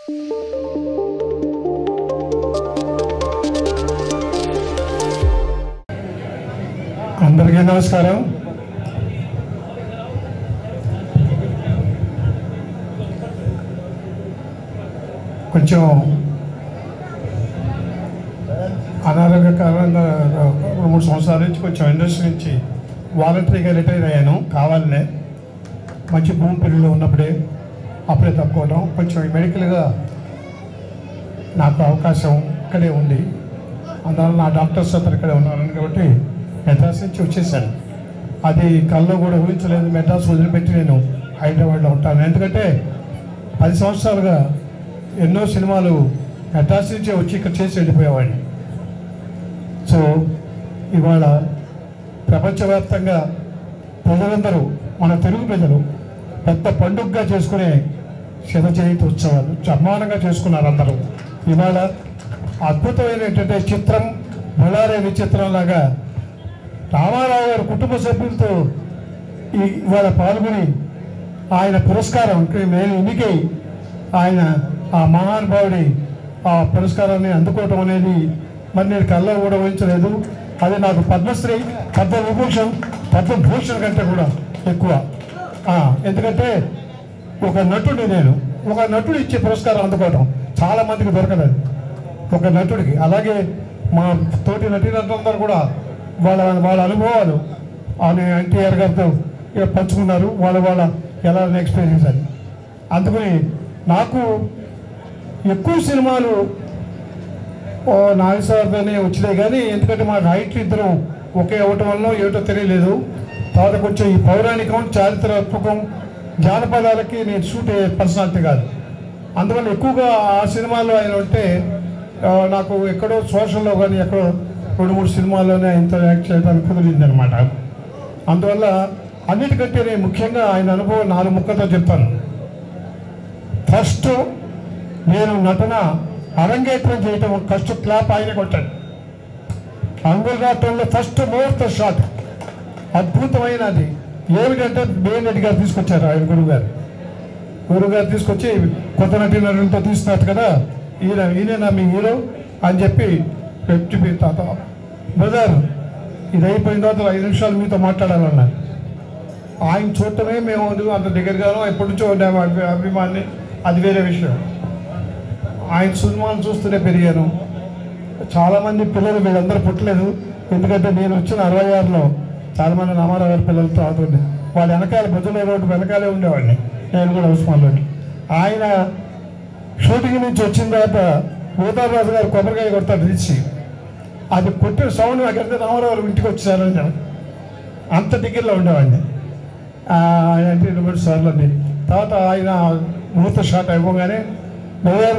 అందరికీ నమస్కారం కొంచెం అనారోగ్య కారణంగా రెండు మూడు సంవత్సరాల నుంచి కొంచెం ఇండస్ట్రీ నుంచి వాలంటరీగా రిటైర్ అయ్యాను కావాలనే మంచి భూమి పెళ్లిలో ఉన్నప్పుడే అప్పుడే తప్పుకోవడం కొంచెం మెడికల్గా నాకు అవకాశం ఇక్కడే ఉంది అందువల్ల నా డాక్టర్స్ అతను ఇక్కడే ఉన్నారని కాబట్టి మెడ్రాస్ నుంచి వచ్చేసాను అది కల్లో కూడా ఊహించలేదు మెడ్రాస్ వదిలిపెట్టి నేను హైదరాబాద్లో ఉంటాను ఎందుకంటే పది సంవత్సరాలుగా ఎన్నో సినిమాలు మెడ్రాస్ నుంచే వచ్చి ఇక్కడ చేసి వెళ్ళిపోయేవాడిని సో ఇవాళ ప్రపంచవ్యాప్తంగా ప్రజలందరూ మన తెలుగు ప్రజలు పెద్ద పండుగగా చేసుకునే శత జయంతి ఉత్సవాలు బ్రహ్మాండంగా చేసుకున్నారు అందరూ ఇవాళ అద్భుతమైనటువంటి చిత్రం బొలారే విచిత్రం లాగా రామారావు గారి కుటుంబ సభ్యులతో ఈ ఇవాళ పాల్గొని ఆయన పురస్కారం నేను ఎన్నికై ఆయన ఆ మహానుభావుడి ఆ పురస్కారాన్ని అందుకోవటం అనేది మరి నేను కళ్ళ కూడా ఊహించలేదు అది నాకు పద్మశ్రీ పద్మ విభూషణ్ పద్మభూషణ్ కంటే కూడా ఎక్కువ ఆ, ఎందుకంటే ఒక నటుడి నేను ఒక నటుడు ఇచ్చే పురస్కారం అందుకోవటం చాలా మందికి దొరకదు అది ఒక నటుడికి అలాగే మా తోటి నటీనటులందరూ కూడా వాళ్ళ వాళ్ళ అనుభవాలు ఆయన ఎన్టీఆర్ గారితో ఇక పంచుకున్నారు వాళ్ళ వాళ్ళ ఎలా ఎక్స్పీరియన్స్ అని అందుకని నాకు ఎక్కువ సినిమాలు ఓ నాగేశ్వరతోనే వచ్చినాయి కానీ ఎందుకంటే మా హైట్లు ఇద్దరం ఒకే అవ్వటం వల్ల ఏటో తెలియలేదు తర్వాత కొంచెం ఈ పౌరాణికం చారిత్రాత్మకం జానపదాలకి నేను షూట్ అయ్యే పర్సనాలిటీ కాదు అందువల్ల ఎక్కువగా ఆ సినిమాలో ఆయన ఉంటే ఆ, నాకు ఎక్కడో సోషల్లో కానీ ఎక్కడో రెండు మూడు సినిమాల్లోనే ఆయనతో యాక్ట్ చేయడానికి కుదిరింది అనమాట అందువల్ల అన్నిటికంటే నేను ముఖ్యంగా ఆయన అనుభవం నాలుగు ముక్కలతో చెప్తాను ఫస్ట్ నేను నటన అరంగేట్రం చేయటం ఫస్ట్ క్లాప్ ఆయన కొట్టాడు అంగుల్ రాష్ట్రంలో ఫస్ట్ ముహూర్త షాట్ అద్భుతమైనది ఏమిటంటే బిఎన్ రెడ్డి గారు తీసుకొచ్చారు ఆయన గురువు గారు గురువు గారు తీసుకొచ్చి కొత్త నటి నటులతో తీస్తున్నట్టు కదా ఈయన ఈయన మీ హీరో అని చెప్పి చెప్పి తాత బ్రదర్ ఇది అయిపోయిన తర్వాత ఐదు నిమిషాలు మీతో మాట్లాడాలన్నారు ఆయన చూడటమే మేము అంత దగ్గరగానో ఎప్పటి నుంచో ఉండాము అభి- అభిమాని అది వేరే విషయం ఆయన సినిమాలు చూస్తూనే పెరిగాను చాలామంది పిల్లలు వీళ్ళందరూ పుట్టలేదు ఎందుకంటే నేను వచ్చిన అరవై ఆరులో చాలామంది రామారావు గారి పిల్లలతో ఆడుతుండే వాళ్ళ వెనకాల భుజల రోడ్డు వెనకాలే ఉండేవాడిని నేను కూడా ఉస్మాన్లోని ఆయన షూటింగ్ నుంచి వచ్చిన తర్వాత గోదావరాజు గారు కొబ్బరికాయ కొడతాడు తీసి అది కొట్టిన సౌండ్ నాకు వెళ్తే రామారావు గారు ఇంటికి వచ్చారని నేను అంత దగ్గరలో ఉండేవాడిని ఆ, ఆయన అంటే రెండు మూడు సార్లు అండి తర్వాత ఆయన ముహూర్త షాట్ అయిపోగానే బ్రదర్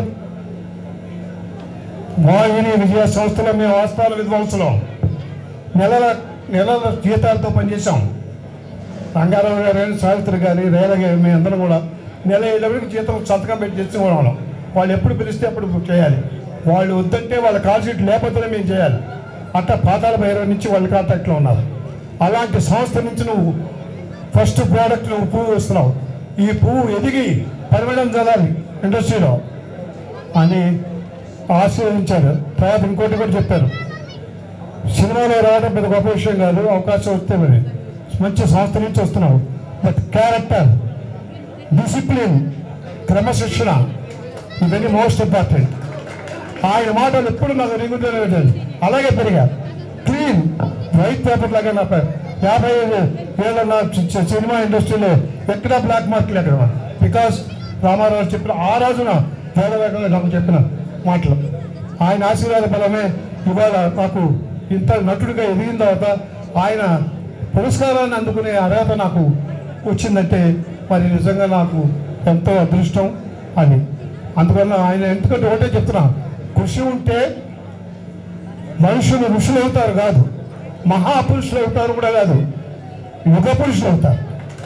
మోహిని విజయ సంస్థలో మేము వాస్తవాల విద్వాంసులం నెలల నెలల జీతాలతో పనిచేసాం రంగారావు గారు కానీ సావిత్రి గారి రేల గారి మేము అందరం కూడా నెల ఏళ్ళకి జీతం సంతకం పెట్టి తెచ్చుకోవడం వాళ్ళు ఎప్పుడు పిలిస్తే అప్పుడు చేయాలి వాళ్ళు వద్దంటే వాళ్ళ కాల్ షీట్ లేకపోతేనే మేము చేయాలి అట్లా పాతాల భైరవ నుంచి వాళ్ళ కాంటాక్ట్లో ఉన్నారు అలాంటి సంస్థ నుంచి నువ్వు ఫస్ట్ ప్రోడక్ట్ నువ్వు పువ్వు ఇస్తున్నావు ఈ పువ్వు ఎదిగి పరిమళం చల్లాలి ఇండస్ట్రీలో అని ఆశీర్వదించారు తర్వాత ఇంకోటి కూడా చెప్పారు సినిమాలో రావడం పెద్ద గొప్ప విషయం కాదు అవకాశం వస్తే మరి మంచి సంస్థ నుంచి వస్తున్నావు బట్ క్యారెక్టర్ డిసిప్లిన్ క్రమశిక్షణ ఇవన్నీ మోస్ట్ ఇంపార్టెంట్ ఆయన మాటలు ఎప్పుడు నాకు రింగుతూనే ఉంటుంది అలాగే పెరిగా క్లీన్ వైట్ పేపర్ లాగా నా పేరు యాభై ఐదు వేల నా చి- చి- సినిమా ఇండస్ట్రీలో ఎక్కడా బ్లాక్ మార్కులు ఎక్కడ బికాస్ రామారావు చెప్పిన ఆ రోజున వేల వేగంగా నాకు చెప్పిన మాటలు ఆయన ఆశీర్వాద బలమే ఇవాళ నాకు ఇంత నటుడిగా ఎదిగిన తర్వాత ఆయన పురస్కారాన్ని అందుకునే అర్హత నాకు వచ్చిందంటే మరి నిజంగా నాకు ఎంతో అదృష్టం అని అందువల్ల ఆయన ఎందుకంటే ఒకటే చెప్తున్నా కృషి ఉంటే మనుషులు ఋషులు అవుతారు కాదు మహాపురుషులు అవుతారు కూడా కాదు యుగ పురుషులు అవుతారు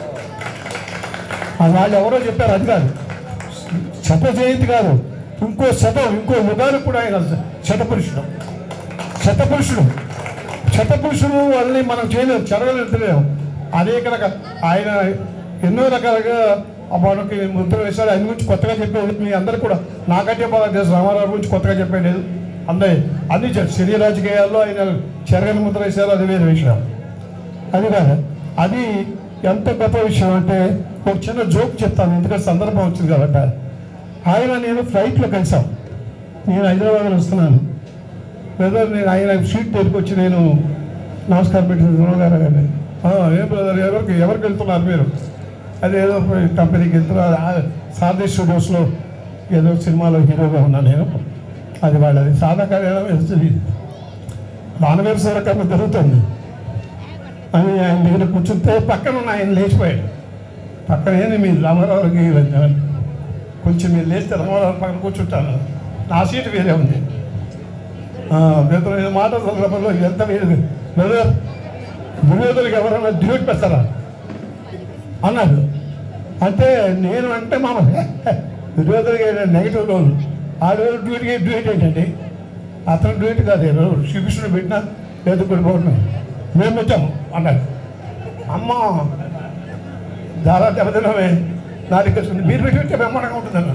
అది వాళ్ళు ఎవరో చెప్పారు అది కాదు శత జయంతి కాదు ఇంకో శతం ఇంకో యుగానికి కూడా ఆయన శతపురుషుడు శతపురుషుడు శతపురుషుడు వాళ్ళని మనం చేయలేము చదవలేము తెలియలేము అనేక రకాల ఆయన ఎన్నో రకాలుగా ఆ మనకి ముద్ర వేశారు ఆయన గురించి కొత్తగా చెప్పేది మీ అందరు కూడా నాకంటే బాగా తెలుసు రామారావు గురించి కొత్తగా చెప్పేది అందరి అన్ని చె- సినీ రాజకీయాల్లో ఆయన చెరగని ముద్ర వేశారు అది వేరే విషయం అది కాదు అది ఎంత గొప్ప విషయం అంటే ఒక చిన్న జోక్ చెప్తాను ఎందుకంటే సందర్భం వచ్చింది కాబట్టి ఆయన నేను ఫ్లైట్లో కలిసాం నేను హైదరాబాద్ వస్తున్నాను బ్రదర్ నేను ఆయన సీట్ దగ్గరికి వచ్చి నేను నమస్కారం పెట్టిన గురువు గారు అని "ఆ, ఏం బ్రదర్ ఎవరికి ఎవరికి వెళ్తున్నారు మీరు అది ఏదో పోయి కంపెనీకి వెళ్తున్నారు ఆ, సారథి స్టూడియోస్లో ఏదో సినిమాలో హీరోగా ఉన్నాను నేను అది వాళ్ళది సాదా కార్యాలయం వెళ్తుంది మానవీయ సరకర్మ జరుగుతుంది అని ఆయన దగ్గర కూర్చుంటే పక్కన ఉన్న ఆయన లేచిపోయాడు పక్కన ఏంది మీరు రామారావుకి వెళ్ళాను కొంచెం మీరు లేస్తే రామారావు పక్కన కూర్చుంటాను నా సీటు వేరే ఉంది బ్రదర్ మాట సందర్భంలో ఎంత వేరు బ్రదర్ దుర్యోధనకి ఎవరైనా డ్యూట్ పెడతారా అన్నాడు అంటే నేను అంటే మామ దుర్యోధనకి నెగిటివ్ రోల్ ఆ రోజు డ్యూటీకి డ్యూట్ ఏంటండి అతను డ్యూట్ కాదు ఈ రోజు శ్రీకృష్ణుడు పెట్టినా లేదు కూడా పోతున్నాం మేము పెట్టాము అన్నాడు అమ్మ చాలా దెబ్బతిన్నామే నాటికి వస్తుంది మీరు పెట్టి పెట్టే బ్రహ్మాండంగా ఉంటుందన్న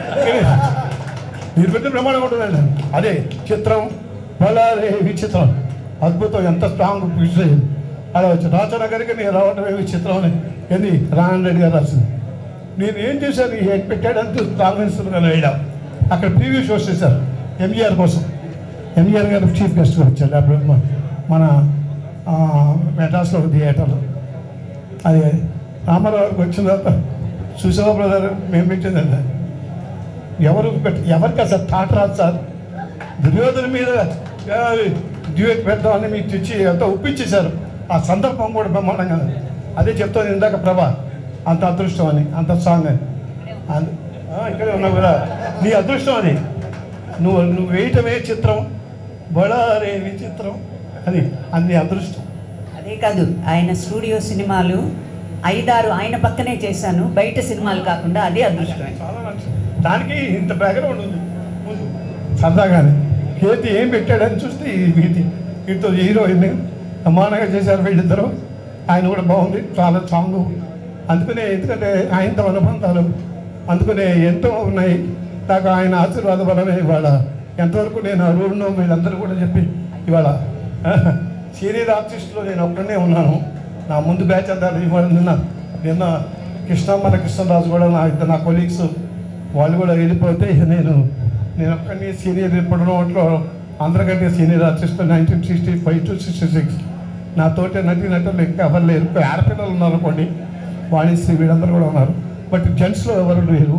మీరు పెట్టి బ్రహ్మాండంగా ఉంటుందండి అదే చిత్రం బలారే విచిత్రం అద్భుతం ఎంత స్ట్రాంగ్ పిక్చర్ అలా వచ్చి రాచన గారికి నేను రావటమే విచిత్రం అని ఏంది రామన్ రెడ్డి గారు రాసింది నేను ఏం చేశాను ఈ హెడ్ పెట్టాడంటూ రామేశ్వర గారు వేయడం అక్కడ ప్రీవ్యూ షోస్ చేశారు ఎంజీఆర్ కోసం ఎంజీఆర్ గారు చీఫ్ గెస్ట్గా వచ్చారు అప్పుడు మన- మన ఆ, మెడ్రాస్లో థియేటర్లో అది రామారావు గారికి వచ్చిన తర్వాత సుశీల బ్రదర్ మేము పెట్టిందండి ఎవరు పెట్- ఎవరికి అసలు థాట్ రాదు సార్ దుర్యోధన మీద ఆ, డ్యూయట్ పెడదామని మీకు తెచ్చి అంతా ఒప్పించేశారు ఆ సందర్భం కూడా బ్రహ్మాండంగా ఉంది. అదే చెప్తాను ఇందాక ప్రభా అంత అదృష్టం అని అంత సాంగ్ అని అంద- ఆ, ఇక్కడే ఉన్నావు కదా నీ అదృష్టం అది నువ్వు నువ్వు వేయటమే చిత్రం బడారే విచిత్రం అది అన్ని అదృష్టం అదే కాదు ఆయన స్టూడియో సినిమాలు ఐదారు ఆయన పక్కనే చేశాను బయట సినిమాలు కాకుండా అదే అదృష్టమే చాలా నచ్చింది దానికి ఇంత బ్యాక్గ్రౌండ్ ఉంది ముందు సరదాగానే కీర్తి ఏం పెట్టాడని చూస్తే ఈ కీర్తి వీటితో హీరోయిన్ సమానంగా చేశారు వీళ్ళిద్దరు ఆయన కూడా బాగుంది చాలా సాంగ్ అందుకనే ఎందుకంటే ఆయనతో అనుబంధాలు అందుకనే ఎంతో ఉన్నాయి నాకు ఆయన ఆశీర్వాదం వలన ఇవాళ ఎంతవరకు నేను అరుణ్ వీళ్ళందరూ కూడా చెప్పి ఇవాళ సీనియర్ ఆర్టిస్ట్లో నేను ఒక్కడనే ఉన్నాను నా ముందు బ్యాచ్ అంతా ఇవాళ నిన్న నిన్న కృష్ణ మన కృష్ణరాజు కూడా నా ఇద్దరు నా కొలీగ్స్ వాళ్ళు కూడా వెళ్ళిపోతే నేను నేను ఒక్కడిని సీనియర్ ఇప్పుడు నోట్లో అందరికంటే senior artist nineteen sixty five to sixty six నాతోటి నటి నటులు ఇంకా ఎవరు లేరు ఇంకా ఆడపిల్లలు ఉన్నారు అనుకోండి వాణిశ్రీ వీళ్ళందరూ కూడా ఉన్నారు బట్ జెంట్స్లో ఎవరు లేరు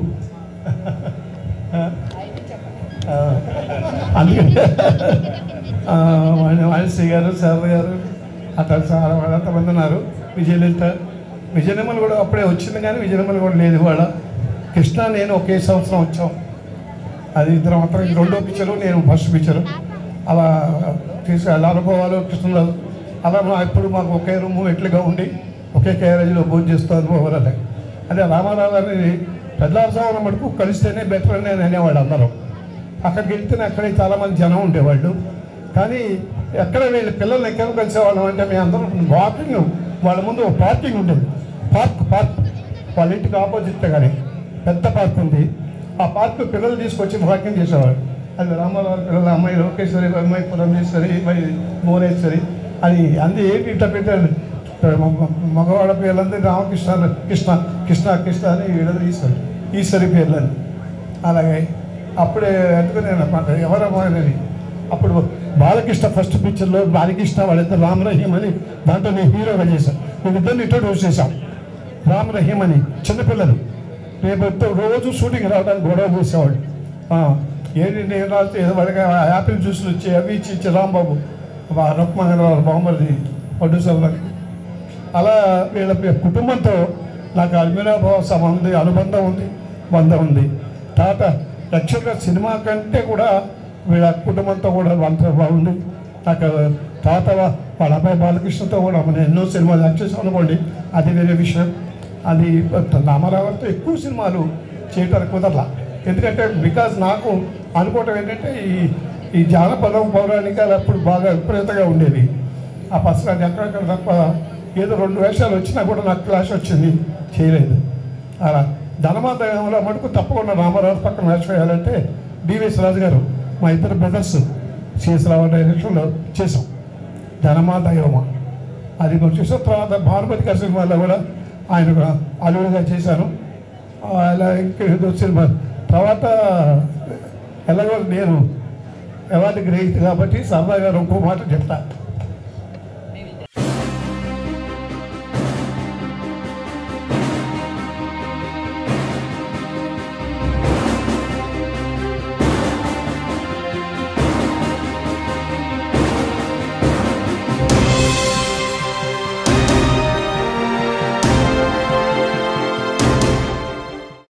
ఆ, అందుకని ఆ, వాణి- వాణిశ్రీ గారు శారద గారు అట్లా చాలా అంతమంది ఉన్నారు విజయలలిత విజయనిర్మల కూడా అప్పుడే వచ్చింది కానీ విజయనిర్మల కూడా లేదు ఇవాళ కృష్ణ నేను ఒకే సంవత్సరం వచ్చాం అది ఇద్దరం మాత్రం ఈ రెండో పిక్చరు నేను ఫస్ట్ పిక్చరు అలా తీసు అలా అనుభవాలు కృష్ణరాజు అలా మా ఎప్పుడు మాకు ఒకే రూము ఎట్లుగా ఉండి ఒకే క్యారేజీలో భోజనం చేస్తూ అనుభవాలు అదే అదే రామారావు గారిని పెద్దవారసావన మటుకు కలిస్తేనే బెటర్ అని నేను అనేవాడు అందరం అక్కడికి వెళ్తేనే అక్కడే చాలామంది జనం ఉండేవాళ్ళు కానీ ఎక్కడ వీళ్ళ పిల్లల్ని ఎక్కడ కలిసేవాళ్ళం అంటే మేము అందరం వాకింగ్ వాళ్ళ ముందు ఒక పార్కింగ్ ఉండేది పార్క్ పార్క్ వాళ్ళ ఇంటికి ఆపోజిట్ కానీ పెద్ద పార్క్ ఉంది ఆ పార్క్ పిల్లలు తీసుకొచ్చి వాకింగ్ చేసేవాడు అది రామారావు పిల్లల అమ్మాయి లోకేశ్వరి అమ్మాయి పురంధేశ్వరి మరి భువనేశ్వరి అది అంది ఏంటి ఇట్లా పెట్టారు మగవాళ్ళ పేర్లందరూ రామకృష్ణ కృష్ణ కృష్ణ కృష్ణ అని వీళ్ళందరూ ఈశ్వరి ఈశ్వరి పేర్లని అలాగే అప్పుడే అందుకునే అనమాట ఎవరమ్మా అనేది అప్పుడు బాలకృష్ణ ఫస్ట్ పిక్చర్లో బాలకృష్ణ వాళ్ళిద్దరు రామ్ రహీం అని దాంట్లో నేను హీరోగా చేశాను వీళ్ళిద్దరిని ఇంట్రొడ్యూస్ చేశాం రామ్ రహీం అని చిన్నపిల్లలు రేపు ఎంతో- రోజు షూటింగ్ రావడానికి గొడవ చేసేవాళ్ళు ఆ, ఏంటి నేను రాస్తే ఏదో వాడికి యాపిల్ జ్యూస్లు ఇచ్చి అవి ఇచ్చి ఇచ్చి రాంబాబు రుక్మంగరావు బామ్మది ప్రొడ్యూసర్లకు అలా వీళ్ళ పే- కుటుంబంతో నాకు అల్మిరాభావ సంబంధి అనుబంధం ఉంది బంధం ఉంది తాత యాక్చువల్గా సినిమా కంటే కూడా వీళ్ళ కుటుంబంతో కూడా అంత బాగుంది నాకు తాత వా- వాళ్ళ అబ్బాయి బాలకృష్ణతో కూడా మనం ఎన్నో సినిమాలు యాక్ట్ చేసాం అనుకోండి అది వేరే విషయం అది రామారావుతో ఎక్కువ సినిమాలు చేయటానికి కుదరలా ఎందుకంటే బికాజ్ నాకు అనుకోవటం ఏంటంటే ఈ ఈ జానపదం పౌరాణికాలు అప్పుడు బాగా విపరీతంగా ఉండేవి ఆ పసరాన్ని ఎక్కడెక్కడ తప్ప ఏదో రెండు వేషాలు వచ్చినా కూడా నాకు క్లాష్ వచ్చింది చేయలేదు అలా ధనమాదయంలో మటుకు తప్పకుండా రామారావు పక్కన మ్యాచ్ వేయాలంటే డివిఎస్ రాజు గారు మా ఇద్దరు బ్రదర్స్ సిఎస్ రావు డైరెక్షన్లో చేసాం ధనమా దైవమా అది కొంచెం చూసిన తర్వాత భానుమతి గారి సినిమాలో కూడా ఆయన ఒక అల్లుడిగా చేశాను అలా ఇంకా ఏదో సినిమా తర్వాత ఎలాగో నేను అవార్డు గ్రహీత కాబట్టి సరదాగా ఇంకో మాట చెప్తా